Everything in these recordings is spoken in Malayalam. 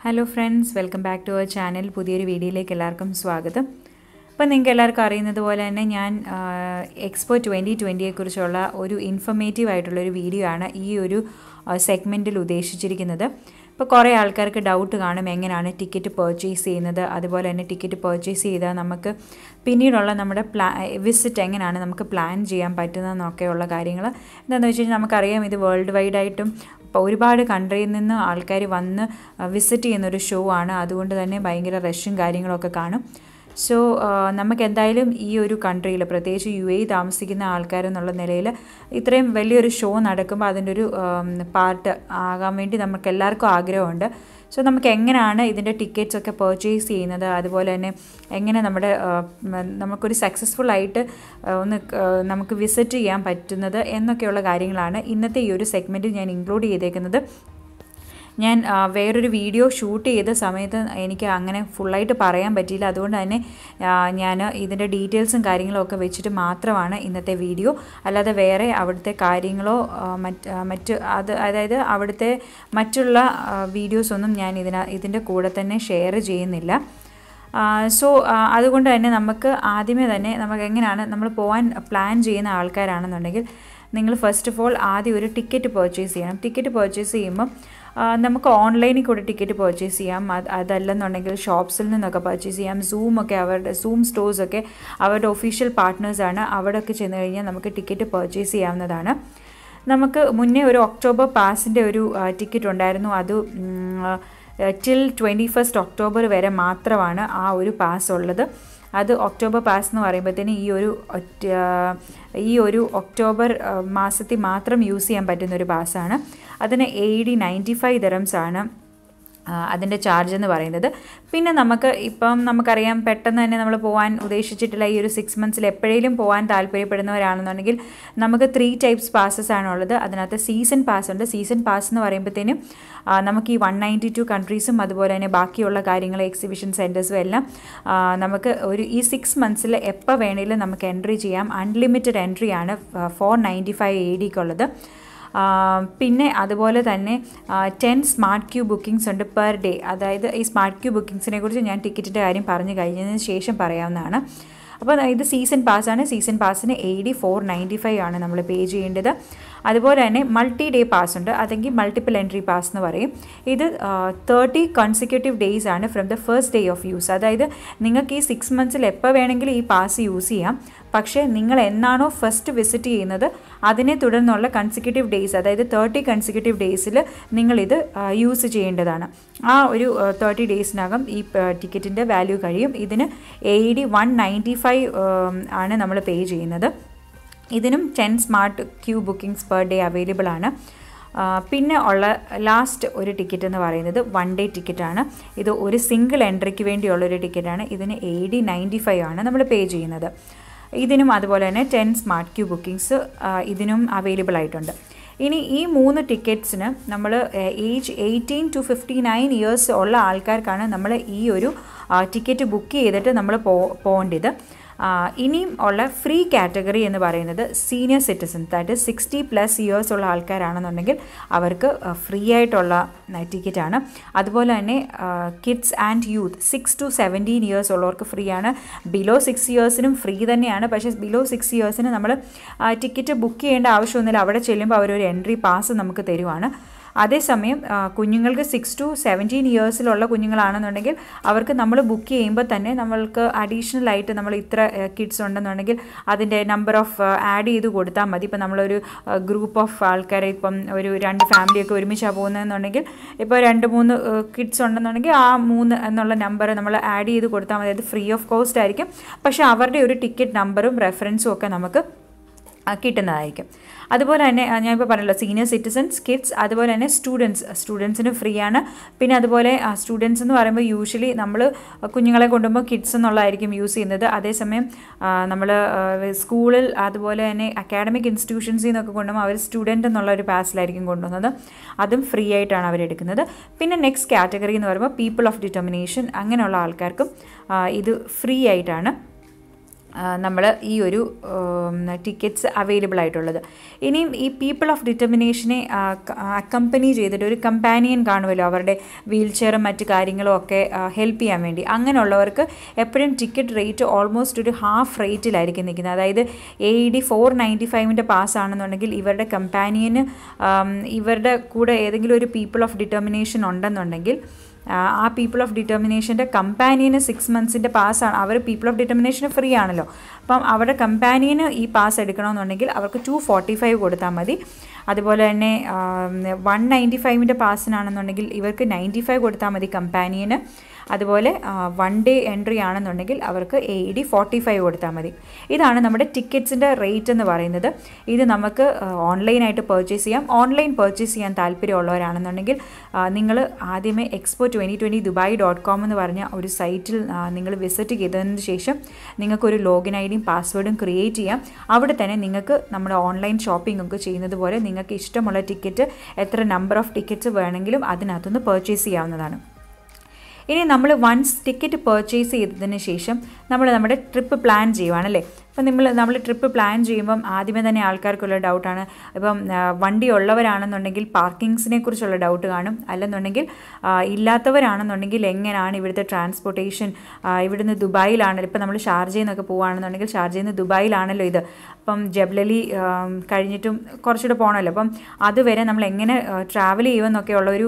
hello friends welcome back to our channel പുതിയൊരു വീഡിയോയിലേക്ക് എല്ലാവർക്കും സ്വാഗതം അപ്പോൾ നിങ്ങൾക്ക് എല്ലാവർക്കും അറിയുന്നത് പോലെ തന്നെ ഞാൻ എക്സ്പോ ട്വൻറ്റി ട്വൻറ്റിയെക്കുറിച്ചുള്ള ഒരു ഇൻഫർമേറ്റീവ് ആയിട്ടുള്ള ഒരു വീഡിയോ ആണ് ഈ ഒരു സെഗ്മെൻറ്റിൽ ഉദ്ദേശിച്ചിരിക്കുന്നത് ഇപ്പോൾ കുറേ ആൾക്കാർക്ക് ഡൗട്ട് കാണും എങ്ങനെയാണ് ടിക്കറ്റ് പർച്ചേസ് ചെയ്യുന്നത് അതുപോലെ തന്നെ ടിക്കറ്റ് പർച്ചേസ് ചെയ്താൽ നമുക്ക് പിന്നീടുള്ള നമ്മുടെ പ്ലാ വിസിറ്റ് എങ്ങനെയാണ് നമുക്ക് പ്ലാൻ ചെയ്യാൻ പറ്റുന്നതെന്നൊക്കെയുള്ള കാര്യങ്ങൾ എന്താണെന്ന് വെച്ച് കഴിഞ്ഞാൽ നമുക്കറിയാം ഇത് വേൾഡ് വൈഡ് ആയിട്ടും ഇപ്പോൾ ഒരുപാട് കൺട്രിയിൽ നിന്ന് ആൾക്കാർ വന്ന് വിസിറ്റ് ചെയ്യുന്നൊരു ഷോ ആണ് അതുകൊണ്ട് തന്നെ ഭയങ്കര റഷും കാര്യങ്ങളൊക്കെ കാണും സോ നമുക്ക് എന്തായാലും ഈ ഒരു കൺട്രിയിൽ പ്രത്യേകിച്ച് യു എ താമസിക്കുന്ന ആൾക്കാരെന്നുള്ള നിലയിൽ ഇത്രയും വലിയൊരു ഷോ നടക്കുമ്പോൾ അതിൻ്റെ ഒരു പാർട്ട് ആകാൻ വേണ്ടി നമുക്ക് എല്ലാവർക്കും ആഗ്രഹമുണ്ട് സോ നമുക്ക് എങ്ങനെയാണ് ഇതിൻ്റെ ടിക്കറ്റ്സ് ഒക്കെ പർച്ചേസ് ചെയ്യുന്നത് അതുപോലെ തന്നെ എങ്ങനെ നമ്മുടെ നമുക്കൊരു സക്സസ്ഫുൾ ആയിട്ട് ഒന്ന് നമുക്ക് വിസിറ്റ് ചെയ്യാൻ പറ്റുന്നത് എന്നൊക്കെയുള്ള കാര്യങ്ങളാണ് ഇന്നത്തെ ഈ ഒരു സെഗ്മെൻറ്റിൽ ഞാൻ ഇൻക്ലൂഡ് ചെയ്തേക്കുന്നത് ഞാൻ വേറൊരു വീഡിയോ ഷൂട്ട് ചെയ്ത സമയത്ത് എനിക്ക് അങ്ങനെ ഫുള്ളായിട്ട് പറയാൻ പറ്റിയില്ല അതുകൊണ്ട് തന്നെ ഞാൻ ഇതിൻ്റെ ഡീറ്റെയിൽസും കാര്യങ്ങളും ഒക്കെ വെച്ചിട്ട് മാത്രമാണ് ഇന്നത്തെ വീഡിയോ അല്ലാതെ വേറെ അവിടുത്തെ കാര്യങ്ങളോ മറ്റ് മറ്റ് അത് അതായത് അവിടുത്തെ മറ്റുള്ള വീഡിയോസൊന്നും ഞാൻ ഇതിന ഇതിൻ്റെ കൂടെ തന്നെ ഷെയർ ചെയ്യുന്നില്ല സോ അതുകൊണ്ട് തന്നെ നമുക്ക് ആദ്യമേ തന്നെ നമുക്ക് എങ്ങനെയാണ് നമ്മൾ പോകാൻ പ്ലാൻ ചെയ്യുന്ന ആൾക്കാരാണെന്നുണ്ടെങ്കിൽ നിങ്ങൾ ഫസ്റ്റ് ഓഫ് ഓൾ ആദ്യം ഒരു ടിക്കറ്റ് പർച്ചേസ് ചെയ്യണം ടിക്കറ്റ് പർച്ചേസ് ചെയ്യുമ്പം നമുക്ക് ഓൺലൈനിൽ കൂടെ ടിക്കറ്റ് പർച്ചേസ് ചെയ്യാം അത് അതല്ലെന്നുണ്ടെങ്കിൽ ഷോപ്സിൽ നിന്നൊക്കെ പർച്ചേസ് ചെയ്യാം സൂം ഒക്കെ അവരുടെ സൂം സ്റ്റോഴ്സൊക്കെ അവരുടെ ഒഫീഷ്യൽ പാർട്ട്നേഴ്സാണ് അവിടെയൊക്കെ ചെന്ന് കഴിഞ്ഞാൽ നമുക്ക് ടിക്കറ്റ് പർച്ചേസ് ചെയ്യാവുന്നതാണ് നമുക്ക് മുന്നേ ഒരു ഒക്ടോബർ പാസിൻ്റെ ഒരു ടിക്കറ്റ് ഉണ്ടായിരുന്നു അത് ടിൽ ട്വൻറ്റി ഫസ്റ്റ് ഒക്ടോബർ വരെ മാത്രമാണ് ആ ഒരു പാസ് ഉള്ളത് അത് ഒക്ടോബർ പാസ് എന്ന് പറയുമ്പോഴത്തേന് ഈ ഒരു ഈ ഒരു ഒക്ടോബർ മാസത്തിൽ മാത്രം യൂസ് ചെയ്യാൻ പറ്റുന്ന ഒരു പാസ്സാണ് അതിന് A D ninety five dirhams ആണ് അതിൻ്റെ ചാർജ് എന്ന് പറയുന്നത് പിന്നെ നമുക്ക് ഇപ്പം നമുക്കറിയാം പെട്ടെന്ന് തന്നെ നമ്മൾ പോകാൻ ഉദ്ദേശിച്ചിട്ടില്ല ഈ ഒരു സിക്സ് മന്ത്സിൽ എപ്പോഴേലും പോകാൻ താല്പര്യപ്പെടുന്നവരാണെന്നുണ്ടെങ്കിൽ നമുക്ക് ത്രീ ടൈപ്സ് പാസസ് ആണുള്ളത് അതിനകത്ത് സീസൺ പാസ് ഉണ്ട് സീസൺ പാസ് എന്ന് പറയുമ്പോഴത്തേനും നമുക്ക് ഈ വൺ നയൻറ്റി ടു കൺട്രീസും അതുപോലെ തന്നെ ബാക്കിയുള്ള കാര്യങ്ങൾ എക്സിബിഷൻ സെൻറ്റേഴ്സും എല്ലാം നമുക്ക് ഒരു ഈ സിക്സ് മന്ത്സിൽ എപ്പോൾ വേണമെങ്കിലും നമുക്ക് എൻട്രി ചെയ്യാം അൺലിമിറ്റഡ് എൻട്രി ആണ് ഫോർ നയൻറ്റി ഫൈവ് എ ഡിക്കുള്ളത് പിന്നെ അതുപോലെ തന്നെ ടെൻ സ്മാർട്ട് ക്യൂ ബുക്കിംഗ്സ് ഉണ്ട് പെർ ഡേ അതായത് ഈ സ്മാർട്ട് ക്യൂ ബുക്കിംഗ്സിനെ കുറിച്ച് ഞാൻ ടിക്കറ്റിൻ്റെ കാര്യം പറഞ്ഞു കഴിഞ്ഞതിന് ശേഷം പറയാവുന്നതാണ് അപ്പോൾ ഇത് സീസൺ പാസ്സാണ് സീസൺ പാസ്സിന് A D four ninety five ആണ് നമ്മൾ പേ ചെയ്യേണ്ടത് അതുപോലെ തന്നെ മൾട്ടി ഡേ പാസ് ഉണ്ട് അതെങ്കിൽ മൾട്ടിപ്പിൾ എൻട്രി പാസ് എന്ന് പറയും ഇത് തേർട്ടി കൺസിക്യൂട്ടീവ് ഡേയ്സ് ആണ് from the first day of use അതായത് നിങ്ങൾക്ക് ഈ സിക്സ് മന്ത്സിൽ എപ്പോൾ വേണമെങ്കിലും ഈ പാസ് യൂസ് ചെയ്യാം പക്ഷേ നിങ്ങൾ എന്നാണോ ഫസ്റ്റ് വിസിറ്റ് ചെയ്യുന്നത് അതിനെ തുടർന്നുള്ള കൺസിക്യൂട്ടീവ് ഡേയ്സ് അതായത് തേർട്ടി കൺസിക്യൂട്ടീവ് ഡേയ്സിൽ നിങ്ങളിത് യൂസ് ചെയ്യേണ്ടതാണ് ആ ഒരു തേർട്ടി ഡേയ്സിനകം ഈ ടിക്കറ്റിൻ്റെ വാല്യൂ കഴിയും ഇതിന് A D one ninety five ആണ് നമ്മൾ പേ ചെയ്യുന്നത് ഇതിനും ten smart queue bookings per day available ആണ് പിന്നെ ഉള്ള ലാസ്റ്റ് ഒരു ടിക്കറ്റ് എന്ന് പറയുന്നത് വൺ ഡേ ടിക്കറ്റാണ് ഇത് ഒരു സിംഗിൾ എൻട്രിക്ക് വേണ്ടിയുള്ള ഒരു ടിക്കറ്റാണ് ഇതിന് എ ഡി നയൻറ്റി ഫൈവ് ആണ് നമ്മൾ പേ ചെയ്യുന്നത് ഇതിനും അതുപോലെ തന്നെ ടെൻ സ്മാർട്ട് ക്യൂ ബുക്കിംഗ്സ് ഇതിനും അവൈലബിൾ ആയിട്ടുണ്ട് ഇനി ഈ മൂന്ന് ടിക്കറ്റ്സിന് നമ്മൾ age eighteen to fifty nine years ഉള്ള ആൾക്കാർക്കാണ് നമ്മൾ ഈ ഒരു ടിക്കറ്റ് ബുക്ക് ചെയ്തിട്ട് നമ്മൾ പോ പോകേണ്ടത് ഇനിയും ഉള്ള ഫ്രീ കാറ്റഗറി എന്ന് പറയുന്നത് senior citizen that is sixty plus years ഉള്ള ആൾക്കാരാണെന്നുണ്ടെങ്കിൽ അവർക്ക് ഫ്രീ ആയിട്ടുള്ള ടിക്കറ്റാണ് അതുപോലെ തന്നെ kids and youth six to seventeen years ഉള്ളവർക്ക് ഫ്രീ ആണ് ബിലോ സിക്സ് ഇയേഴ്സിനും ഫ്രീ തന്നെയാണ് പക്ഷേ ബിലോ സിക്സ് ഇയേഴ്സിന് നമ്മൾ ടിക്കറ്റ് ബുക്ക് ചെയ്യേണ്ട ആവശ്യമൊന്നുമില്ല അവിടെ ചെല്ലുമ്പോൾ അവരൊരു എൻട്രി പാസ് നമുക്ക് തരുവാണ് അതേസമയം കുഞ്ഞുങ്ങൾക്ക് സിക്സ് ടു സെവൻറ്റീൻ ഇയേഴ്സിലുള്ള കുഞ്ഞുങ്ങളാണെന്നുണ്ടെങ്കിൽ അവർക്ക് നമ്മൾ ബുക്ക് ചെയ്യുമ്പോൾ തന്നെ നമ്മൾക്ക് അഡീഷണൽ ആയിട്ട് നമ്മൾ ഇത്ര കിഡ്സ് ഉണ്ടെന്നുണ്ടെങ്കിൽ അതിൻ്റെ നമ്പർ ഓഫ് ആഡ് ചെയ്ത് കൊടുത്താൽ മതി ഇപ്പം നമ്മളൊരു ഗ്രൂപ്പ് ഓഫ് ആൾക്കാരെ ഇപ്പം ഒരു രണ്ട് ഫാമിലിയൊക്കെ ഒരുമിച്ചാണ് പോകുന്നതെന്നുണ്ടെങ്കിൽ ഇപ്പോൾ രണ്ട് മൂന്ന് കിഡ്സ് ഉണ്ടെന്നുണ്ടെങ്കിൽ ആ മൂന്ന് എന്നുള്ള നമ്പർ നമ്മൾ ആഡ് ചെയ്ത് കൊടുത്താൽ മതി അത് ഫ്രീ ഓഫ് കോസ്റ്റ് ആയിരിക്കും പക്ഷേ അവരുടെ ഒരു ടിക്കറ്റ് നമ്പറും റെഫറൻസും ഒക്കെ നമുക്ക് കിട്ടുന്നതായിരിക്കും അതുപോലെ തന്നെ ഞാനിപ്പോൾ പറഞ്ഞല്ലോ സീനിയർ സിറ്റിസൺസ് കിഡ്സ് അതുപോലെ തന്നെ സ്റ്റുഡൻസ് സ്റ്റുഡൻസിന് ഫ്രീ ആണ് പിന്നെ അതുപോലെ സ്റ്റുഡൻസ് എന്ന് പറയുമ്പോൾ യൂഷ്വലി നമ്മൾ കുഞ്ഞുങ്ങളെ കൊണ്ടുപോകുമ്പോൾ കിഡ്സ് എന്നുള്ളതായിരിക്കും യൂസ് ചെയ്യുന്നത് അതേസമയം നമ്മൾ സ്കൂളിൽ അതുപോലെ തന്നെ അക്കാഡമിക് ഇൻസ്റ്റിറ്റ്യൂഷൻസിൽ നിന്നൊക്കെ കൊണ്ടുപോകുമ്പോൾ അവർ സ്റ്റുഡൻറ്റ് എന്നുള്ള ഒരു പാസിലായിരിക്കും കൊണ്ടുവന്നത് അതും ഫ്രീ ആയിട്ടാണ് അവരെടുക്കുന്നത് പിന്നെ നെക്സ്റ്റ് കാറ്റഗറി എന്ന് പറയുമ്പോൾ പീപ്പിൾ ഓഫ് ഡിറ്റർമിനേഷൻ അങ്ങനെയുള്ള ആൾക്കാർക്കും ഇത് ഫ്രീ ആയിട്ടാണ് നമ്മൾ ഈ ഒരു ടിക്കറ്റ്സ് അവൈലബിൾ ആയിട്ടുള്ളത് ഇനിയും ഈ പീപ്പിൾ ഓഫ് ഡിറ്റർമിനേഷനെ അക്കമ്പനി ചെയ്തിട്ട് ഒരു കമ്പാനിയൻ കാണുമല്ലോ അവരുടെ വീൽ ചെയറും മറ്റു കാര്യങ്ങളും ഒക്കെ ഹെൽപ്പ് ചെയ്യാൻ വേണ്ടി അങ്ങനെയുള്ളവർക്ക് എപ്പോഴും ടിക്കറ്റ് റേറ്റ് ഓൾമോസ്റ്റ് ഒരു ഹാഫ് റേറ്റിലായിരിക്കും നിൽക്കുന്നത് അതായത് A E D four ninety ഫൈവിൻ്റെ പാസ് ആണെന്നുണ്ടെങ്കിൽ ഇവരുടെ കമ്പാനിയന് ഇവരുടെ കൂടെ ഏതെങ്കിലും ഒരു പീപ്പിൾ ഓഫ് ഡിറ്റർമിനേഷൻ ഉണ്ടെന്നുണ്ടെങ്കിൽ ആ പീപ്പിൾ ഓഫ് ഡിറ്റർമിനേഷൻ്റെ കമ്പാനിയന് സിക്സ് മന്ത്സിൻ്റെ പാസ്സാണ് അവർ പീപ്പിൾ ഓഫ് ഡിറ്റർമിനേഷന് ഫ്രീ ആണല്ലോ അപ്പം അവരുടെ കമ്പാനിയന് ഈ പാസ് എടുക്കണമെന്നുണ്ടെങ്കിൽ അവർക്ക് ടു ഫോർട്ടി ഫൈവ് കൊടുത്താൽ മതി അതുപോലെ തന്നെ വൺ നയൻറ്റി ഫൈവിൻ്റെ പാസിനാണെന്നുണ്ടെങ്കിൽ ഇവർക്ക് നയൻറ്റി ഫൈവ് കൊടുത്താൽ മതി കമ്പാനിയന് അതുപോലെ വൺ ഡേ എൻട്രി ആണെന്നുണ്ടെങ്കിൽ അവർക്ക് A E D forty five കൊടുത്താൽ മതി ഇതാണ് നമ്മുടെ ടിക്കറ്റ്സിൻ്റെ റേറ്റ് എന്ന് പറയുന്നത് ഇത് നമുക്ക് ഓൺലൈനായിട്ട് പർച്ചേസ് ചെയ്യാം ഓൺലൈൻ പർച്ചേസ് ചെയ്യാൻ താല്പര്യമുള്ളവരാണെന്നുണ്ടെങ്കിൽ നിങ്ങൾ ആദ്യമേ expo twenty twenty Dubai dot com എന്ന് പറഞ്ഞ ഒരു സൈറ്റിൽ നിങ്ങൾ വിസിറ്റ് ചെയ്തതിന് ശേഷം നിങ്ങൾക്കൊരു ലോഗിൻ ഐ ഡിയും പാസ്വേഡും ക്രിയേറ്റ് ചെയ്യാം അവിടെ തന്നെ നിങ്ങൾക്ക് നമ്മുടെ ഓൺലൈൻ ഷോപ്പിംഗ് ഒക്കെ ചെയ്യുന്നത് പോലെ നിങ്ങൾക്ക് ഇഷ്ടമുള്ള ടിക്കറ്റ് എത്ര നമ്പർ ഓഫ് ടിക്കറ്റ്സ് വേണമെങ്കിലും അതിനകത്തുനിന്ന് പർച്ചേസ് ചെയ്യാവുന്നതാണ് ഇനി നമ്മൾ വൺസ് ടിക്കറ്റ് പർച്ചേസ് ചെയ്തതിന് ശേഷം നമ്മൾ നമ്മുടെ ട്രിപ്പ് പ്ലാൻ ചെയ്യുവാണല്ലേ അപ്പം നമ്മൾ നമ്മൾ ട്രിപ്പ് പ്ലാൻ ചെയ്യുമ്പം ആദ്യമേ തന്നെ ആൾക്കാർക്കുള്ള ഡൗട്ടാണ് ഇപ്പം വണ്ടി ഉള്ളവരാണെന്നുണ്ടെങ്കിൽ പാർക്കിങ്സിനെ കുറിച്ചുള്ള ഡൗട്ട് കാണും അല്ലെന്നുണ്ടെങ്കിൽ ഇല്ലാത്തവരാണെന്നുണ്ടെങ്കിൽ എങ്ങനെയാണ് ഇവിടുത്തെ ട്രാൻസ്പോർട്ടേഷൻ ഇവിടുന്ന് ദുബായിലാണല്ലോ ഇപ്പം നമ്മൾ ഷാർജയിൽ നിന്നൊക്കെ പോവുകയാണെന്നുണ്ടെങ്കിൽ ഷാർജയിൽ നിന്ന് ദുബായിലാണല്ലോ ഇത് അപ്പം ജബ്ലലി കഴിഞ്ഞിട്ടും കുറച്ചുകൂടെ പോകണമല്ലോ അപ്പം അതുവരെ നമ്മൾ എങ്ങനെ ട്രാവൽ ചെയ്യുമെന്നൊക്കെയുള്ള ഒരു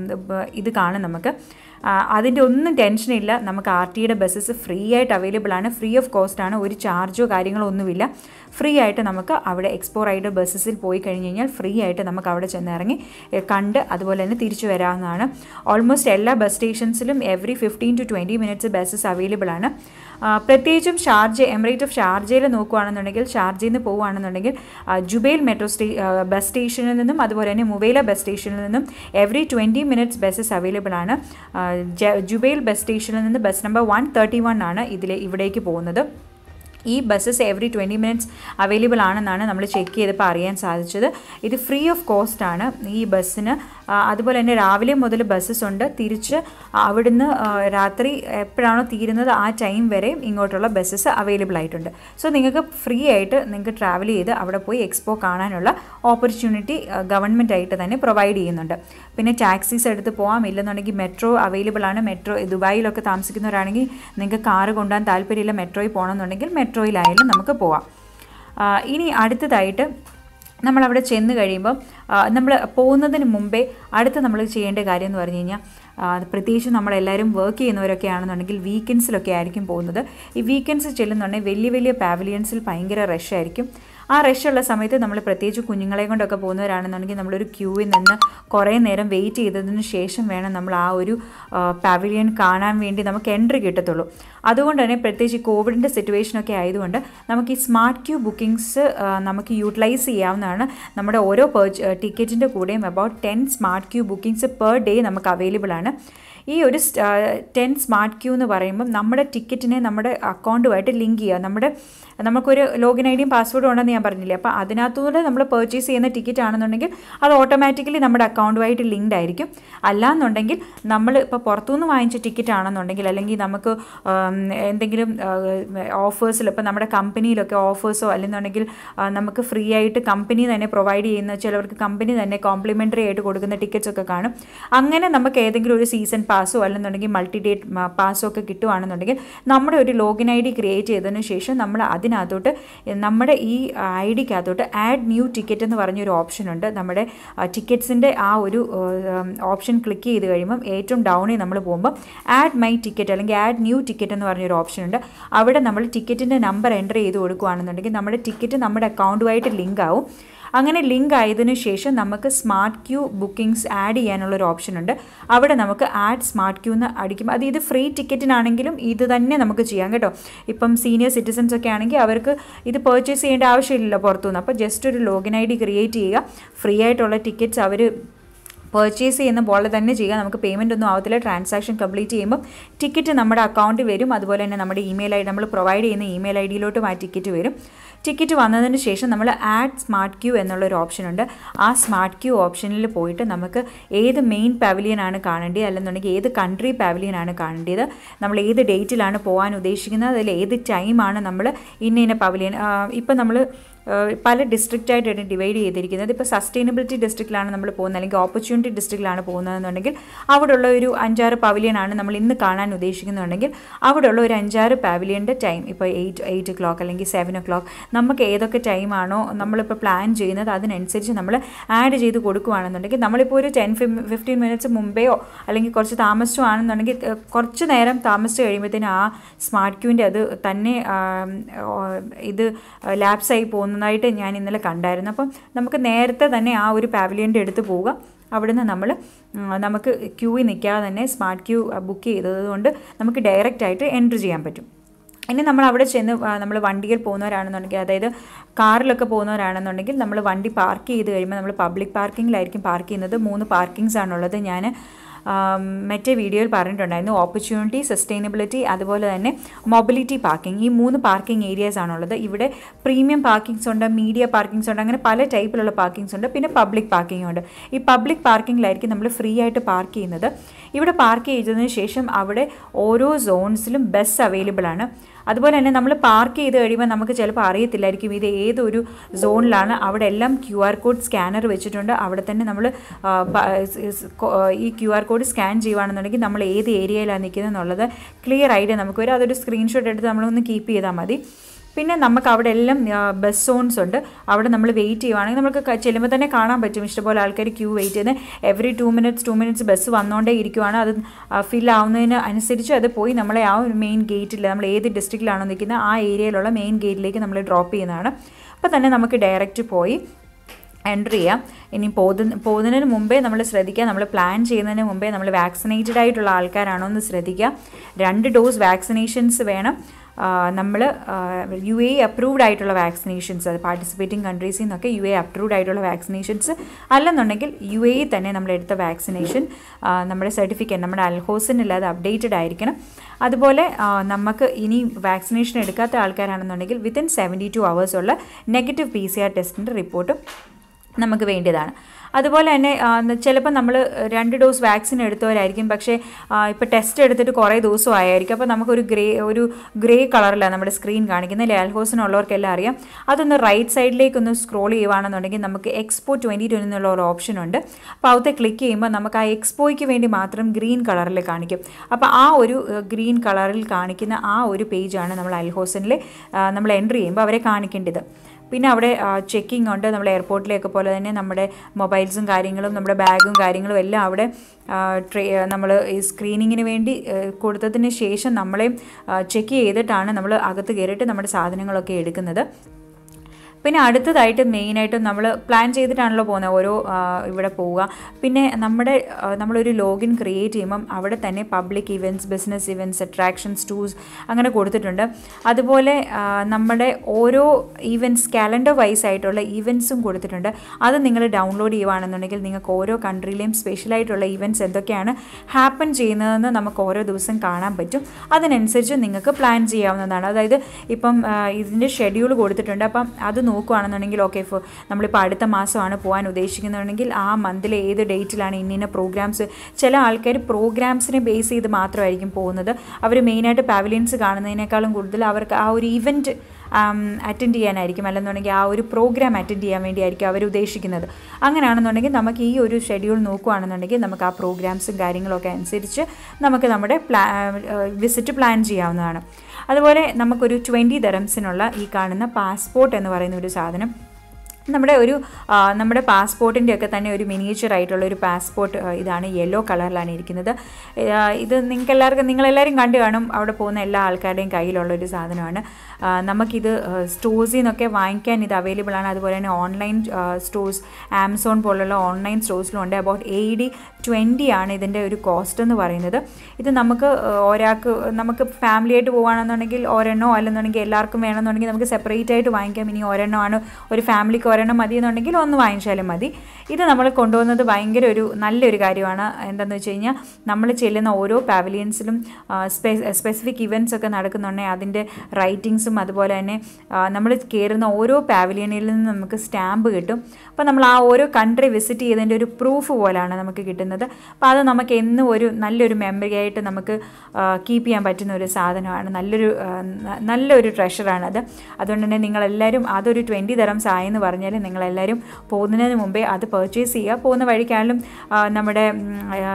ഇത് കാണും നമുക്ക് അതിൻ്റെ ഒന്നും ടെൻഷനില്ല നമുക്ക് ആർ ടിയുടെ ബസ്സസ് ഫ്രീ ആയിട്ട് അവൈലബിൾ ആണ് ഫ്രീ ഓഫ് കോസ്റ്റ് ആണ് ഒരു ചാർജോ കാര്യങ്ങളോ ഒന്നുമില്ല ഫ്രീ ആയിട്ട് നമുക്ക് അവിടെ എക്സ്പോ റൈഡർ ബസ്സസിൽ പോയി കഴിഞ്ഞ് കഴിഞ്ഞാൽ ഫ്രീ ആയിട്ട് നമുക്ക് അവിടെ ചെന്ന് ഇറങ്ങി കണ്ട് അതുപോലെ തന്നെ തിരിച്ചു വരാവുന്നതാണ് ഓൾമോസ്റ്റ് എല്ലാ ബസ് സ്റ്റേഷൻസിലും every fifteen to twenty minutes buses available ആണ് പ്രത്യേകിച്ചും ഷാർജ എമിറേറ്റ് ഓഫ് ഷാർജയിൽ നോക്കുകയാണെന്നുണ്ടെങ്കിൽ ഷാർജയിൽ നിന്ന് പോവുകയാണെന്നുണ്ടെങ്കിൽ ജുബൈൽ മെട്രോ സ്റ്റേ ബസ് സ്റ്റേഷനിൽ നിന്നും അതുപോലെ തന്നെ മുവൈല ബസ് സ്റ്റേഷനിൽ നിന്നും every twenty minutes buses available ആണ് ജുബൈൽ ബസ് സ്റ്റേഷനിൽ നിന്ന് bus number one thirty one ആണ് ഇതിലെ ഇവിടേക്ക് പോകുന്നത് ഈ buses every twenty minutes available ആണെന്നാണ് നമ്മൾ ചെക്ക് ചെയ്തപ്പോൾ അറിയാൻ സാധിച്ചത് ഇത് ഫ്രീ ഓഫ് കോസ്റ്റ് ആണ് ഈ ബസ്സിന് അതുപോലെ തന്നെ രാവിലെ മുതൽ ബസ്സസ് ഉണ്ട് തിരിച്ച് അവിടുന്ന് രാത്രി എപ്പോഴാണോ തീരുന്നത് ആ ടൈം വരെ ഇങ്ങോട്ടുള്ള ബസ്സസ് അവൈലബിൾ ആയിട്ടുണ്ട് സോ നിങ്ങൾക്ക് ഫ്രീ ആയിട്ട് നിങ്ങൾക്ക് ട്രാവൽ ചെയ്ത് അവിടെ പോയി എക്സ്പോ കാണാനുള്ള ഓപ്പർച്യൂണിറ്റി ഗവൺമെൻറ് ആയിട്ട് തന്നെ പ്രൊവൈഡ് ചെയ്യുന്നുണ്ട് പിന്നെ ടാക്സീസ് എടുത്ത് പോകാം ഇല്ലെന്നുണ്ടെങ്കിൽ മെട്രോ അവൈലബിൾ ആണ് മെട്രോ ദുബായിലൊക്കെ താമസിക്കുന്നവരാണെങ്കിൽ നിങ്ങൾക്ക് കാറ് കൊണ്ടുപോകാൻ താല്പര്യമില്ല മെട്രോയിൽ പോകണമെന്നുണ്ടെങ്കിൽ മെട്രോയിലായാലും നമുക്ക് പോവാം ഇനി അടുത്തതായിട്ട് നമ്മളവിടെ ചെന്ന് കഴിയുമ്പം നമ്മൾ പോകുന്നതിന് മുമ്പേ അടുത്ത് നമ്മൾ ചെയ്യേണ്ട കാര്യം എന്ന് പറഞ്ഞു കഴിഞ്ഞാൽ പ്രത്യേകിച്ച് നമ്മളെല്ലാവരും വർക്ക് ചെയ്യുന്നവരൊക്കെ ആണെന്നുണ്ടെങ്കിൽ വീക്കെൻഡ്സിലൊക്കെ ആയിരിക്കും പോകുന്നത് ഈ വീക്കെൻഡ്സ് ചെല്ലുന്നുണ്ടെങ്കിൽ വലിയ വലിയ പാവലിയൻസിൽ ഭയങ്കര റഷ് ആയിരിക്കും ആ റഷുള്ള സമയത്ത് നമ്മൾ പ്രത്യേകിച്ച് കുഞ്ഞുങ്ങളെ കൊണ്ടൊക്കെ പോകുന്നവരാണെന്നുണ്ടെങ്കിൽ നമ്മളൊരു ക്യൂവിൽ നിന്ന് കുറേ നേരം വെയിറ്റ് ചെയ്തതിന് ശേഷം വേണം നമ്മൾ ആ ഒരു പാവിലിയൻ കാണാൻ വേണ്ടി നമുക്ക് എൻട്രി കിട്ടത്തുള്ളൂ അതുകൊണ്ട് തന്നെ പ്രത്യേകിച്ച് കോവിഡിൻ്റെ സിറ്റുവേഷനൊക്കെ ആയതുകൊണ്ട് നമുക്ക് ഈ സ്മാർട്ട് ക്യൂ ബുക്കിംഗ്സ് നമുക്ക് യൂട്ടിലൈസ് ചെയ്യാവുന്നതാണ് നമ്മുടെ ഓരോ പേർച്ച് ടിക്കറ്റിൻ്റെ കൂടെയും about ten smart queue bookings per day നമുക്ക് അവൈലബിൾ ആണ് ഈ ഒരു ടെൻ സ്മാർട്ട് ക്യൂ എന്ന് പറയുമ്പം നമ്മുടെ ടിക്കറ്റിനെ നമ്മുടെ അക്കൗണ്ടുമായിട്ട് ലിങ്ക് ചെയ്യുക നമ്മുടെ നമുക്കൊരു ലോഗിൻ ഐ ഡിയും പാസ്വേഡും ഉണ്ടെന്ന് ഞാൻ പറഞ്ഞില്ലേ അപ്പോൾ അതിനകത്തൂടെ നമ്മൾ പർച്ചേസ് ചെയ്യുന്ന ടിക്കറ്റ് ആണെന്നുണ്ടെങ്കിൽ അത് ഓട്ടോമാറ്റിക്കലി നമ്മുടെ അക്കൗണ്ടുമായിട്ട് ലിങ്ക്ഡ് ആയിരിക്കും അല്ലാന്നുണ്ടെങ്കിൽ നമ്മൾ ഇപ്പോൾ പുറത്തുനിന്ന് വാങ്ങിച്ച ടിക്കറ്റ് ആണെന്നുണ്ടെങ്കിൽ അല്ലെങ്കിൽ നമുക്ക് എന്തെങ്കിലും ഓഫേഴ്സിൽ ഇപ്പോൾ നമ്മുടെ കമ്പനിയിലൊക്കെ ഓഫേഴ്സോ അല്ലെന്നുണ്ടെങ്കിൽ നമുക്ക് ഫ്രീ ആയിട്ട് കമ്പനി തന്നെ പ്രൊവൈഡ് ചെയ്യുന്ന ചിലവർക്ക് കമ്പനി തന്നെ കോംപ്ലിമെൻ്ററി ആയിട്ട് കൊടുക്കുന്ന ടിക്കറ്റ്സ് ഒക്കെ കാണും അങ്ങനെ നമുക്ക് ഏതെങ്കിലും ഒരു സീസൺ പാസ്സോ അല്ലെന്നുണ്ടെങ്കിൽ മൾട്ടി ഡേറ്റ് പാസ്സോ ഒക്കെ കിട്ടുവാണെന്നുണ്ടെങ്കിൽ നമ്മുടെ ഒരു ലോഗിൻ ഐ ഡി ക്രിയേറ്റ് ചെയ്തതിന് ശേഷം നമ്മൾ അതിനകത്തോട്ട് നമ്മുടെ ഈ ഐ ഡിക്കകത്തോട്ട് ആഡ് ന്യൂ ടിക്കറ്റ് എന്ന് പറഞ്ഞൊരു ഓപ്ഷൻ ഉണ്ട് നമ്മുടെ ടിക്കറ്റ്സിൻ്റെ ആ ഒരു ഓപ്ഷൻ ക്ലിക്ക് ചെയ്ത് കഴിയുമ്പം ഏറ്റവും ഡൗണിൽ നമ്മൾ പോകുമ്പോൾ ആഡ് മൈ ടിക്കറ്റ് അല്ലെങ്കിൽ ആഡ് ന്യൂ ടിക്കറ്റ് എന്ന് പറഞ്ഞൊരു ഓപ്ഷൻ ഉണ്ട് അവിടെ നമ്മൾ ടിക്കറ്റിൻ്റെ നമ്പർ എൻ്റർ ചെയ്ത് കൊടുക്കുകയാണെന്നുണ്ടെങ്കിൽ നമ്മുടെ ടിക്കറ്റ് നമ്മുടെ അക്കൗണ്ടുമായിട്ട് ലിങ്ക് ആവും അങ്ങനെ ലിങ്ക് ആയതിനു ശേഷം നമുക്ക് സ്മാർട്ട് ക്യൂ ബുക്കിംഗ്സ് ആഡ് ചെയ്യാനുള്ളൊരു ഓപ്ഷൻ ഉണ്ട് അവിടെ നമുക്ക് ആഡ് സ്മാർട്ട് ക്യൂ എന്ന് അടിക്കുമ്പോൾ അത് ഇത് ഫ്രീ ടിക്കറ്റിനാണെങ്കിലും ഇത് തന്നെ നമുക്ക് ചെയ്യാം കേട്ടോ ഇപ്പം സീനിയർ സിറ്റിസൺസ് ഒക്കെ ആണെങ്കിൽ അവർക്ക് ഇത് പർച്ചേസ് ചെയ്യേണ്ട ആവശ്യമില്ലല്ലോ പുറത്തുനിന്ന് അപ്പോൾ ജസ്റ്റ് ഒരു ലോഗിൻ ഐ ഡി ക്രിയേറ്റ് ചെയ്യുക ഫ്രീ ആയിട്ടുള്ള ടിക്കറ്റ്സ് അവർ പർച്ചേസ് ചെയ്യുന്ന പോലെ തന്നെ ചെയ്യുക നമുക്ക് പേയ്മെൻ്റ് ഒന്നും ആവത്തില്ല ട്രാൻസാക്ഷൻ കംപ്ലീറ്റ് ചെയ്യുമ്പോൾ ടിക്കറ്റ് നമ്മുടെ അക്കൗണ്ടിൽ വരും അതുപോലെ തന്നെ നമ്മുടെ ഇമെയിൽ ഐ ഡി നമ്മൾ പ്രൊവൈഡ് ചെയ്യുന്ന ഇമെയിൽ ഐ ഡിയിലോട്ടും ആ ടിക്കറ്റ് വരും ടിക്കറ്റ് വന്നതിന് ശേഷം നമ്മൾ ആഡ് സ്മാർട്ട് ക്യൂ എന്നുള്ളൊരു ഓപ്ഷൻ ഉണ്ട് ആ സ്മാർട്ട് ക്യൂ ഓപ്ഷനിൽ പോയിട്ട് നമുക്ക് ഏത് മെയിൻ പാവലിയൻ ആണ് കാണേണ്ടത് അല്ലെന്നുണ്ടെങ്കിൽ ഏത് കൺട്രി പാവലിയൻ ആണ് കാണേണ്ടത് നമ്മൾ ഏത് ഡേറ്റിലാണ് പോകാൻ ഉദ്ദേശിക്കുന്നത് അതിൽ ഏത് ടൈമാണ് നമ്മൾ ഇന്ന ഇന്ന പവലിയൻ ഇപ്പം നമ്മൾ പല ഡിസ്ട്രിക്റ്റായിട്ടാണ് ഡിവൈഡ് ചെയ്തിരിക്കുന്നത് ഇപ്പോൾ സസ്റ്റൈനബിലിറ്റി ഡിസ്ട്രിക്റ്റിലാണ് നമ്മൾ പോകുന്നത് അല്ലെങ്കിൽ ഓപ്പർച്യൂണിറ്റി ഡിസ്ട്രിക്റ്റിലാണ് പോകുന്നതെന്നുണ്ടെങ്കിൽ അവിടെയുള്ള ഒരു അഞ്ചാറ് പവലിയനാണ് നമ്മൾ ഇന്ന് കാണാൻ ഉദ്ദേശിക്കുന്നുണ്ടെങ്കിൽ അവിടെയുള്ള ഒരു അഞ്ചാറ് പവലിയൻ്റെ ടൈം ഇപ്പോൾ എയ്റ്റ് എയ്റ്റ് ഒ ക്ലോക്ക് അല്ലെങ്കിൽ സെവൻ ഒ ക്ലോക്ക് നമുക്ക് ഏതൊക്കെ ടൈമാണോ നമ്മളിപ്പോൾ പ്ലാൻ ചെയ്യുന്നത് അതിനനുസരിച്ച് നമ്മൾ ആഡ് ചെയ്ത് കൊടുക്കുകയാണെന്നുണ്ടെങ്കിൽ നമ്മളിപ്പോൾ ഒരു ടെൻ ഫിഫ്റ്റീൻ മിനിറ്റ്സ് മുമ്പെയോ അല്ലെങ്കിൽ കുറച്ച് താമസിച്ചോ ആണെന്നുണ്ടെങ്കിൽ ഏഹ്, കുറച്ച് നേരം താമസിച്ച് കഴിയുമ്പോഴത്തേനും ആ സ്മാർട്ട് ക്യൂവിൻ്റെ അത് തന്നെ ആം, ഓ, ഇത് ലാപ്സായി പോകുന്നതായിട്ട് ഞാൻ ഇന്നലെ കണ്ടായിരുന്നു അപ്പം നമുക്ക് നേരത്തെ തന്നെ ആ ഒരു പാവലിയൻ്റെ അടുത്ത് പോവുക അവിടുന്ന് നമ്മൾ ഉം, നമുക്ക് ക്യൂവിൽ നിൽക്കാതെ തന്നെ സ്മാർട്ട് ക്യൂ ബുക്ക് ചെയ്തത് കൊണ്ട് നമുക്ക് ഡയറക്റ്റ് ആയിട്ട് എൻട്രി ചെയ്യാൻ പറ്റും ഇനി നമ്മൾ അവിടെ ചെന്ന് നമ്മൾ വണ്ടിയിൽ പോകുന്നവരാണെന്നുണ്ടെങ്കിൽ അതായത് കാറിലൊക്കെ പോകുന്നവരാണെന്നുണ്ടെങ്കിൽ നമ്മൾ വണ്ടി പാർക്ക് ചെയ്ത് കഴിയുമ്പോൾ നമ്മൾ പബ്ലിക് പാർക്കിങ്ങിലായിരിക്കും പാർക്ക് ചെയ്യുന്നത് മൂന്ന് പാർക്കിങ്സ് ആണുള്ളത് ഞാൻ ആം, മറ്റേ വീഡിയോയിൽ പറഞ്ഞിട്ടുണ്ടായിരുന്നു ഓപ്പർച്യൂണിറ്റി സസ്റ്റൈനബിലിറ്റി അതുപോലെ തന്നെ മൊബിലിറ്റി പാർക്കിംഗ് ഈ മൂന്ന് പാർക്കിംഗ് ഏരിയാസ് ആണുള്ളത് ഇവിടെ പ്രീമിയം പാർക്കിങ്സ് ഉണ്ട് മീഡിയ പാർക്കിങ്സ് ഉണ്ട് അങ്ങനെ പല ടൈപ്പിലുള്ള പാർക്കിങ്സ് ഉണ്ട് പിന്നെ പബ്ലിക് പാർക്കിംഗ് ഉണ്ട് ഈ പബ്ലിക് പാർക്കിങ്ങിലായിരിക്കും നമ്മൾ ഫ്രീ ആയിട്ട് പാർക്ക് ചെയ്യുന്നത് ഇവിടെ പാർക്ക് ചെയ്തതിന് ശേഷം അവിടെ ഓരോ സോൺസിലും ബസ് അവൈലബിൾ ആണ് അതുപോലെ തന്നെ നമ്മൾ പാർക്ക് ചെയ്ത് കഴിയുമ്പോൾ നമുക്ക് ചിലപ്പോൾ അറിയത്തില്ലായിരിക്കും ഇത് ഏതൊരു സോണിലാണ് അവിടെ എല്ലാം ക്യു ആർ കോഡ് സ്കാനർ വെച്ചിട്ടുണ്ട് അവിടെ തന്നെ നമ്മൾ ഈ ക്യു ആർ കോഡ് സ്കാൻ ചെയ്യുകയാണെന്നുണ്ടെങ്കിൽ നമ്മൾ ഏത് ഏരിയയിലാണ് നിൽക്കുന്നത് എന്നുള്ളത് ക്ലിയർ ആയിട്ട് നമുക്ക് വരും അതൊരു സ്ക്രീൻഷോട്ട് എടുത്ത് നമ്മളൊന്ന് കീപ്പ് ചെയ്താൽ മതി പിന്നെ നമുക്ക് അവിടെ എല്ലാം ബസ് സോൺസ് ഉണ്ട് അവിടെ നമ്മൾ വെയിറ്റ് ചെയ്യുവാണെങ്കിൽ നമുക്ക് ക- ചെല്ലുമ്പോൾ തന്നെ കാണാൻ പറ്റും ഇഷ്ടംപോലെ ആൾക്കാർ ക്യൂ വെയിറ്റ് ചെയ്യുന്നത് every two minutes two minutes bus വന്നുകൊണ്ടേ ഇരിക്കുവാണ് അത് ഫിൽ ആവുന്നതിന് അനുസരിച്ച് അത് പോയി നമ്മളെ ആ ഒരു മെയിൻ ഗേറ്റിൽ നമ്മൾ ഏത് ഡിസ്ട്രിക്റ്റിലാണോ നിൽക്കുന്നത് ആ ഏരിയയിലുള്ള മെയിൻ ഗേറ്റിലേക്ക് നമ്മൾ ഡ്രോപ്പ് ചെയ്യുന്നതാണ് അപ്പോൾ തന്നെ നമുക്ക് ഡയറക്റ്റ് പോയി എൻട്രി ചെയ്യാം ഇനി പോകുന്ന പോകുന്നതിന് മുമ്പേ നമ്മൾ ശ്രദ്ധിക്കുക നമ്മൾ പ്ലാൻ ചെയ്യുന്നതിന് മുമ്പേ നമ്മൾ വാക്സിനേറ്റഡ് ആയിട്ടുള്ള ആൾക്കാരാണോ എന്ന് ശ്രദ്ധിക്കുക രണ്ട് ഡോസ് വാക്സിനേഷൻസ് വേണം നമ്മൾ യു എ അപ്രൂവ്ഡ് ആയിട്ടുള്ള വാക്സിനേഷൻസ് അത് പാർട്ടിസിപ്പേറ്റിംഗ് കൺട്രീസിൽ നിന്നൊക്കെ യു എ അപ്രൂവ്ഡ് ആയിട്ടുള്ള വാക്സിനേഷൻസ് അല്ലെന്നുണ്ടെങ്കിൽ യു എ തന്നെ നമ്മൾ എടുത്ത വാക്സിനേഷൻ നമ്മുടെ സർട്ടിഫിക്കറ്റ് നമ്മുടെ അൽഹോസിനിൽ അത് അപ്ഡേറ്റഡ് ആയിരിക്കണം അതുപോലെ ആ, നമുക്ക് ഇനി വാക്സിനേഷൻ എടുക്കാത്ത ആൾക്കാരാണെന്നുണ്ടെങ്കിൽ വിത്തിൻ സെവൻറ്റി ടു അവേഴ്സ് ഉള്ള നെഗറ്റീവ് പി സി ആർ ടെസ്റ്റിൻ്റെ റിപ്പോർട്ടും നമുക്ക് വേണ്ടിയതാണ് അതുപോലെ തന്നെ ചിലപ്പോൾ നമ്മൾ രണ്ട് ഡോസ് വാക്സിൻ എടുത്തവരായിരിക്കും പക്ഷേ ഇപ്പോൾ ടെസ്റ്റ് എടുത്തിട്ട് കുറേ ദിവസം ആയിരിക്കും അപ്പോൾ നമുക്കൊരു ഗ്രേ ഒരു ഗ്രേ കളറിലാണ് നമ്മുടെ സ്ക്രീൻ കാണിക്കുന്നത് ലാൽഹോസിനുള്ളവർക്കെല്ലാം അറിയാം അതൊന്ന് റൈറ്റ് സൈഡിലേക്ക് ഒന്ന് സ്ക്രോൾ ചെയ്യുവാണെന്നുണ്ടെങ്കിൽ നമുക്ക് എക്സ്പോ ട്വൻറ്റി ട്വൻറ്റി എന്നുള്ള ഒരു ഓപ്ഷൻ ഉണ്ട് അപ്പോൾ അകത്തെ ക്ലിക്ക് ചെയ്യുമ്പോൾ നമുക്ക് ആ എക്സ്പോയ്ക്ക് വേണ്ടി മാത്രം ഗ്രീൻ കളറിൽ കാണിക്കും അപ്പോൾ ആ ഒരു ഗ്രീൻ കളറിൽ കാണിക്കുന്ന ആ ഒരു പേജാണ് നമ്മൾ അൽഹോസനിൽ നമ്മൾ എൻട്രി ചെയ്യുമ്പോൾ അവരെ കാണിക്കേണ്ടത് പിന്നെ അവിടെ ചെക്കിംഗ് ഉണ്ട് നമ്മൾ എയർപോർട്ടിലേക്ക് പോലെ തന്നെ നമ്മുടെ മൊബൈൽസും കാര്യങ്ങളും നമ്മുടെ ബാഗും കാര്യങ്ങളും എല്ലാം അവിടെ ട്രേ നമ്മൾ ഈ സ്ക്രീനിങ്ങിന് വേണ്ടി ആ, കൊടുത്തതിന് ശേഷം നമ്മളെ ചെക്ക് ചെയ്തിട്ടാണ് നമ്മൾ അകത്ത് കയറിയിട്ട് നമ്മുടെ സാധനങ്ങളൊക്കെ എടുക്കുന്നത് പിന്നെ അടുത്തതായിട്ട് മെയിനായിട്ട് നമ്മൾ പ്ലാൻ ചെയ്തിട്ടാണല്ലോ പോകുന്നത് ഓരോ ആ, ഇവിടെ പോവുക പിന്നെ നമ്മുടെ ആ, നമ്മളൊരു ലോഗിൻ ക്രിയേറ്റ് ചെയ്യുമ്പം അവിടെ തന്നെ public events business events attractions tours അങ്ങനെ കൊടുത്തിട്ടുണ്ട് അതുപോലെ ആ, നമ്മുടെ ഓരോ ഈവൻറ്റ്സ് കാലണ്ടർ വൈസ് ആയിട്ടുള്ള ഈവൻറ്റ്സും കൊടുത്തിട്ടുണ്ട് അത് നിങ്ങൾ ഡൗൺലോഡ് ചെയ്യുവാണെന്നുണ്ടെങ്കിൽ നിങ്ങൾക്ക് ഓരോ കൺട്രിയിലെയും സ്പെഷ്യലായിട്ടുള്ള ഈവൻറ്റ്സ് എന്തൊക്കെയാണ് ഹാപ്പൻ ചെയ്യുന്നതെന്ന് നമുക്ക് ഓരോ ദിവസം കാണാൻ പറ്റും അതിനനുസരിച്ച് നിങ്ങൾക്ക് പ്ലാൻ ചെയ്യാവുന്നതാണ് അതായത് ഇപ്പം ആ, ഇതിൻ്റെ ഷെഡ്യൂൾ കൊടുത്തിട്ടുണ്ട് അപ്പം അത് നോക്കുകയാണെന്നുണ്ടെങ്കിൽ ഓക്കെ ഇപ്പോൾ നമ്മളിപ്പോൾ അടുത്ത മാസമാണ് പോകാൻ ഉദ്ദേശിക്കുന്നുണ്ടെങ്കിൽ ആ മന്തിലെ ഏത് ഡേറ്റിലാണ് ഇന്ന പ്രോഗ്രാംസ് ചില ആൾക്കാർ പ്രോഗ്രാംസിനെ ബേസ് ചെയ്ത് മാത്രമായിരിക്കും പോകുന്നത് അവർ മെയിനായിട്ട് പാവലിയൻസ് കാണുന്നതിനേക്കാളും കൂടുതൽ അവർക്ക് ആ ഒരു ഇവൻറ്റ് അറ്റൻഡ് ചെയ്യാനായിരിക്കും അല്ലെന്നുണ്ടെങ്കിൽ ആ ഒരു പ്രോഗ്രാം അറ്റൻഡ് ചെയ്യാൻ വേണ്ടിയായിരിക്കും അവർ ഉദ്ദേശിക്കുന്നത് അങ്ങനെയാണെന്നുണ്ടെങ്കിൽ നമുക്ക് ഈ ഒരു ഷെഡ്യൂൾ നോക്കുകയാണെന്നുണ്ടെങ്കിൽ നമുക്ക് ആ പ്രോഗ്രാംസും കാര്യങ്ങളൊക്കെ അനുസരിച്ച് നമുക്ക് നമ്മുടെ പ്ലാ വിസിറ്റ് പ്ലാൻ ചെയ്യാവുന്നതാണ് അതുപോലെ നമുക്കൊരു ട്വൻറ്റി ദറംസിനുള്ള ഈ കാണുന്ന പാസ്പോർട്ട് എന്ന് പറയുന്ന ഒരു സാധനം നമ്മുടെ ഒരു ആ, നമ്മുടെ പാസ്പോർട്ടിൻ്റെ ഒക്കെ തന്നെ ഒരു മിനിയേച്ചർ ആയിട്ടുള്ള ഒരു പാസ്പോർട്ട് ഇതാണ് യെല്ലോ കളറിലാണ് ഇരിക്കുന്നത് ആ, ഇത് നിങ്ങൾക്ക് എല്ലാവർക്കും നിങ്ങളെല്ലാവരും കണ്ടു കാണും അവിടെ പോകുന്ന എല്ലാ ആൾക്കാരുടെയും കയ്യിലുള്ള ഒരു സാധനമാണ് ആ, നമുക്കിത് സ്റ്റോഴ്സിൽ നിന്നൊക്കെ വാങ്ങിക്കാൻ ഇത് അവൈലബിൾ ആണ് അതുപോലെ തന്നെ ഓൺലൈൻ സ്റ്റോഴ്സ് ആമസോൺ പോലുള്ള ഓൺലൈൻ സ്റ്റോഴ്സിലും ഉണ്ട് അബൌട്ട് എ ഡി ട്വൻറ്റി ആണ് ഇതിൻ്റെ ഒരു കോസ്റ്റ് എന്ന് പറയുന്നത് ഇത് നമുക്ക് ആ, ഒരാൾക്ക് നമുക്ക് ഫാമിലി ആയിട്ട് പോകുകയാണെന്നുണ്ടെങ്കിൽ ഒരെണ്ണോ അല്ലെന്നുണ്ടെങ്കിൽ എല്ലാവർക്കും വേണമെന്നുണ്ടെങ്കിൽ നമുക്ക് സെപ്പറേറ്റ് ആയിട്ട് വാങ്ങിക്കാം ഇനി ഒരെണ്ണമാണ് ഒരു ഫാമിലിക്ക് ഒരെണ്ണം മതി എന്നുണ്ടെങ്കിൽ ഒന്ന് വാങ്ങിച്ചാലും മതി ഇത് നമ്മൾ കൊണ്ടുപോകുന്നത് ഭയങ്കര ഒരു നല്ലൊരു കാര്യമാണ് എന്താണെന്ന് വെച്ച് കഴിഞ്ഞാൽ നമ്മൾ ചെല്ലുന്ന ഓരോ പാവലിയൻസിലും സ്പെസിഫിക് ഇവൻറ്റ്സ് ഒക്കെ നടക്കുന്നുണ്ടെങ്കിൽ അതിൻ്റെ റൈറ്റിങ്സും അതുപോലെ തന്നെ നമ്മൾ കയറുന്ന ഓരോ പാവലിയനിൽ നിന്ന് നമുക്ക് സ്റ്റാമ്പ് കിട്ടും അപ്പോൾ നമ്മൾ ആ ഓരോ കൺട്രി വിസിറ്റ് ചെയ്തതിൻ്റെ ഒരു പ്രൂഫ് പോലാണ് നമുക്ക് കിട്ടുന്നത് അപ്പോൾ അത് നമുക്ക് എന്നും ഒരു നല്ലൊരു മെമ്മറി ആയിട്ട് നമുക്ക് കീപ്പ് ചെയ്യാൻ പറ്റുന്ന ഒരു സാധനമാണ് നല്ലൊരു ആ, ന- നല്ലൊരു ട്രഷറാണ് അത് അതുകൊണ്ട് തന്നെ നിങ്ങളെല്ലാവരും അതൊരു ട്വൻറ്റി തരംസ് ആയെന്ന് പറഞ്ഞാൽ നിങ്ങളെല്ലാവരും പോകുന്നതിന് മുമ്പേ അത് പർച്ചേസ് ചെയ്യുക പോകുന്ന വഴിക്കാണെങ്കിലും ആ, നമ്മുടെ ഉം, ആ,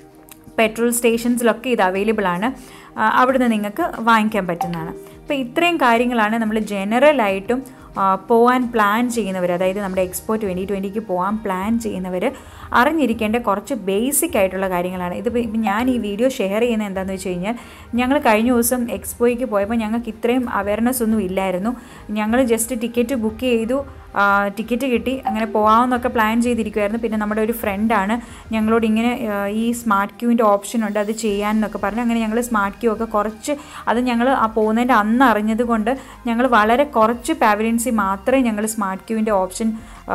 പെട്രോൾ സ്റ്റേഷൻസിലൊക്കെ ഇത് അവൈലബിൾ ആണ് ആ, അവിടുന്ന് നിങ്ങൾക്ക് വാങ്ങിക്കാൻ പറ്റുന്നതാണ് അപ്പോൾ ഇത്രയും കാര്യങ്ങളാണ് നമ്മൾ ജനറലായിട്ടും ആ, പോകാൻ പ്ലാൻ ചെയ്യുന്നവർ അതായത് നമ്മുടെ എക്സ്പോ ട്വൻറ്റി ട്വൻറ്റിക്ക് പോകാൻ പ്ലാൻ ചെയ്യുന്നവർ അറിഞ്ഞിരിക്കേണ്ട കുറച്ച് ബേസിക് ആയിട്ടുള്ള കാര്യങ്ങളാണ് ഇതിപ്പോൾ ഇപ്പം ഞാൻ ഈ വീഡിയോ ഷെയർ ചെയ്യുന്നത് എന്താണെന്ന് വെച്ച് കഴിഞ്ഞാൽ ഞങ്ങൾ കഴിഞ്ഞ ദിവസം എക്സ്പോയ്ക്ക് പോയപ്പോൾ ഞങ്ങൾക്ക് ഇത്രയും അവയർനെസ് ഒന്നും ഇല്ലായിരുന്നു ഞങ്ങൾ ജസ്റ്റ് ടിക്കറ്റ് ബുക്ക് ചെയ്തു ടിക്കറ്റ് കിട്ടി അങ്ങനെ പോകാമെന്നൊക്കെ പ്ലാൻ ചെയ്തിരിക്കുമായിരുന്നു പിന്നെ നമ്മുടെ ഒരു ഫ്രണ്ടാണ് ഞങ്ങളോട് ഇങ്ങനെ ആ, ഈ സ്മാർട്ട് ക്യൂവിൻ്റെ ഓപ്ഷൻ ഉണ്ട് അത് ചെയ്യാൻ എന്നൊക്കെ പറഞ്ഞു അങ്ങനെ ഞങ്ങൾ സ്മാർട്ട് ക്യൂ ഒക്കെ കുറച്ച് അത് ഞങ്ങൾ ആ പോകുന്നതിൻ്റെ അന്ന് അറിഞ്ഞത് കൊണ്ട് ഞങ്ങൾ വളരെ കുറച്ച് പാവലിയൻസി മാത്രമേ ഞങ്ങൾ സ്മാർട്ട് ക്യൂവിൻ്റെ ഓപ്ഷൻ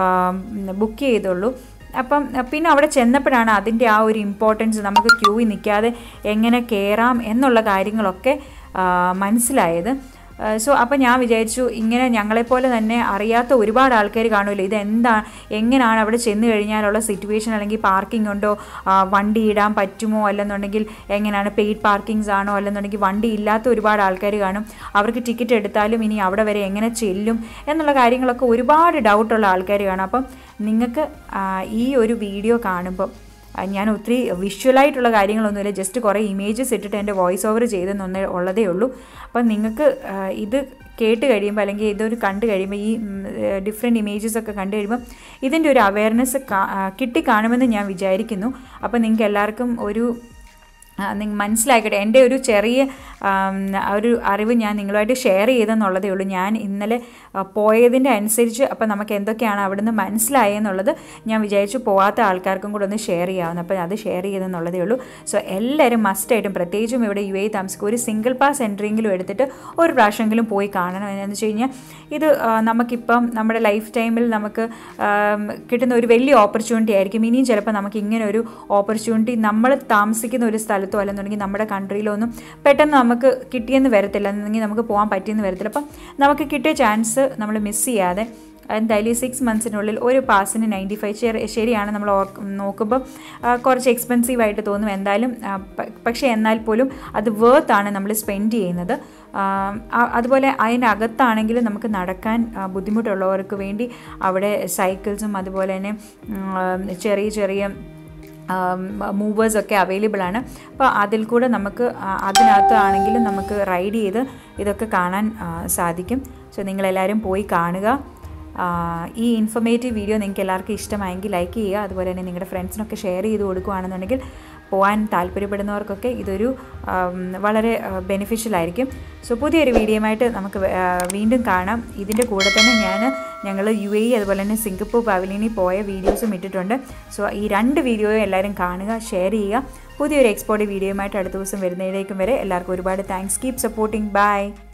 ബുക്ക് ചെയ്തുള്ളൂ അപ്പം പിന്നെ അവിടെ ചെന്നപ്പോഴാണ് അതിൻ്റെ ആ ഒരു ഇമ്പോർട്ടൻസ് നമുക്ക് ക്യൂവിൽ നിൽക്കാതെ എങ്ങനെ കയറാം എന്നുള്ള കാര്യങ്ങളൊക്കെ ആ, മനസ്സിലായത് സോ അപ്പോൾ ഞാൻ വിചാരിച്ചു ഇങ്ങനെ ഞങ്ങളെപ്പോലെ തന്നെ അറിയാത്ത ഒരുപാട് ആൾക്കാർ കാണുമല്ലോ ഇതെന്താ എങ്ങനെയാണ് അവിടെ ചെന്ന് കഴിഞ്ഞാലുള്ള സിറ്റുവേഷൻ അല്ലെങ്കിൽ പാർക്കിംഗ് ഉണ്ടോ ആ, വണ്ടി ഇടാൻ പറ്റുമോ അല്ലെന്നുണ്ടെങ്കിൽ എങ്ങനെയാണ് പെയ്ഡ് പാർക്കിങ്സ് ആണോ അല്ലെന്നുണ്ടെങ്കിൽ വണ്ടി ഇല്ലാത്ത ഒരുപാട് ആൾക്കാർ കാണും അവർക്ക് ടിക്കറ്റ് എടുത്താലും ഇനി അവിടെ വരെ എങ്ങനെ ചെല്ലും എന്നുള്ള കാര്യങ്ങളൊക്കെ ഒരുപാട് ഡൗട്ടുള്ള ആൾക്കാർ കാണും അപ്പം നിങ്ങൾക്ക് ആ, ഈ ഒരു വീഡിയോ കാണുമ്പം ആ, ഞാൻ ഒത്തിരി വിഷ്വലായിട്ടുള്ള കാര്യങ്ങളൊന്നുമില്ല ജസ്റ്റ് കുറേ ഇമേജസ് ഇട്ടിട്ട് എൻ്റെ വോയിസ് ഓവർ ചെയ്തെന്നൊന്നേ ഉള്ളതേ ഉള്ളൂ അപ്പം നിങ്ങൾക്ക് ആ, ഇത് കേട്ട് കഴിയുമ്പോൾ അല്ലെങ്കിൽ ഇതൊരു കണ്ടു കഴിയുമ്പോൾ ഈ ഡിഫറെൻറ്റ് ഇമേജസ് ഒക്കെ കണ്ടു കഴിയുമ്പോൾ ഇതിൻ്റെ ഒരു അവയർനെസ് കിട്ടിക്കാണുമെന്ന് ഞാൻ വിചാരിക്കുന്നു അപ്പോൾ നിങ്ങൾക്ക് എല്ലാവർക്കും ഒരു നിങ്ങൾ മനസ്സിലാക്കട്ടെ എൻ്റെ ഒരു ചെറിയ ആം, ഒരു അറിവ് ഞാൻ നിങ്ങളുമായിട്ട് ഷെയർ ചെയ്തെന്നുള്ളതേ ഉള്ളൂ ഞാൻ ഇന്നലെ ആ, പോയതിൻ്റെ അനുസരിച്ച് അപ്പോൾ നമുക്ക് എന്തൊക്കെയാണ് അവിടുന്ന് മനസ്സിലായെന്നുള്ളത് ഞാൻ വിചാരിച്ചു പോകാത്ത ആൾക്കാർക്കും കൂടെ ഒന്ന് ഷെയർ ചെയ്യാവുന്ന അപ്പോൾ അത് ഷെയർ ചെയ്തെന്നുള്ളതേ ഉള്ളൂ സോ എല്ലാവരും മസ്റ്റായിട്ടും പ്രത്യേകിച്ചും ഇവിടെ യു എ താമസിക്കും ഒരു സിംഗിൾ പാസ് എൻട്രിയെങ്കിലും എടുത്തിട്ട് ഒരു പ്രാവശ്യമെങ്കിലും പോയി കാണണം എന്ന് വെച്ച് കഴിഞ്ഞാൽ ഇത് ആ, നമുക്കിപ്പം നമ്മുടെ ലൈഫ് ടൈമിൽ നമുക്ക് ആം, കിട്ടുന്ന ഒരു വലിയ ഓപ്പർച്യൂണിറ്റി ആയിരിക്കും ഇനിയും ചിലപ്പോൾ നമുക്ക് ഇങ്ങനെ ഒരു ഓപ്പർച്യൂണിറ്റി നമ്മൾ താമസിക്കുന്ന ഒരു സ്ഥലത്തോ അല്ലെന്നുണ്ടെങ്കിൽ നമ്മുടെ കൺട്രിയിലോ ഒന്നും പെട്ടെന്ന് നമുക്ക് കിട്ടിയെന്ന് വരത്തില്ല എന്നുണ്ടെങ്കിൽ നമുക്ക് പോകാൻ പറ്റിയെന്ന് വരത്തില്ല അപ്പം നമുക്ക് കിട്ടിയ ചാൻസ് നമ്മൾ മിസ് ചെയ്യാതെ എന്തായാലും ഈ സിക്സ് മന്ത്സിനുള്ളിൽ ഒരു പാസിന് നയൻറ്റി ഫൈവ് ശരിയാണ് നമ്മൾ ഓർക്ക് നോക്കുമ്പോൾ ആ, കുറച്ച് എക്സ്പെൻസീവ് ആയിട്ട് തോന്നും എന്തായാലും ആ, പ- പക്ഷേ എന്നാൽ പോലും അത് വേർത്ത് ആണ് നമ്മൾ സ്പെൻഡ് ചെയ്യുന്നത് ആ, ആ- അതുപോലെ അതിനകത്താണെങ്കിൽ നമുക്ക് നടക്കാൻ ആ, ബുദ്ധിമുട്ടുള്ളവർക്ക് വേണ്ടി അവിടെ സൈക്കിൾസും അതുപോലെ തന്നെ ഉം, ചെറിയ ചെറിയ മൂവേഴ്സ് ഒക്കെ അവൈലബിൾ ആണ് അപ്പോൾ അതിൽ കൂടെ നമുക്ക് ആ, അതിനകത്ത് ആണെങ്കിലും നമുക്ക് റൈഡ് ചെയ്ത് ഇതൊക്കെ കാണാൻ ആ, സാധിക്കും സോ നിങ്ങളെല്ലാവരും പോയി കാണുക ആ, ഈ ഇൻഫർമേറ്റീവ് വീഡിയോ നിങ്ങൾക്ക് എല്ലാവർക്കും ഇഷ്ടമായെങ്കിൽ ലൈക്ക് ചെയ്യുക അതുപോലെ തന്നെ നിങ്ങളുടെ ഫ്രണ്ട്സിനൊക്കെ ഷെയർ ചെയ്ത് കൊടുക്കുകയാണെന്നുണ്ടെങ്കിൽ പോകാൻ താല്പര്യപ്പെടുന്നവർക്കൊക്കെ ഇതൊരു ആം, വളരെ ബെനിഫിഷ്യൽ ആയിരിക്കും സോ പുതിയൊരു വീഡിയോയുമായിട്ട് നമുക്ക് വേ- ആ, വീണ്ടും കാണാം ഇതിൻ്റെ കൂടെ തന്നെ ഞാൻ ഞങ്ങൾ യു എ അതുപോലെ തന്നെ സിംഗപ്പൂർ പവലിയനിൽ പോയ വീഡിയോസും ഇട്ടിട്ടുണ്ട് സോ ഈ രണ്ട് വീഡിയോയും എല്ലാവരും കാണുക ഷെയർ ചെയ്യുക പുതിയൊരു എക്സ്പോർട്ട് വീഡിയോയുമായിട്ട് അടുത്ത ദിവസം വരുന്നതിലേക്കും വരെ എല്ലാവർക്കും ഒരുപാട് താങ്ക്സ് കീപ് സപ്പോർട്ടിങ് ബൈ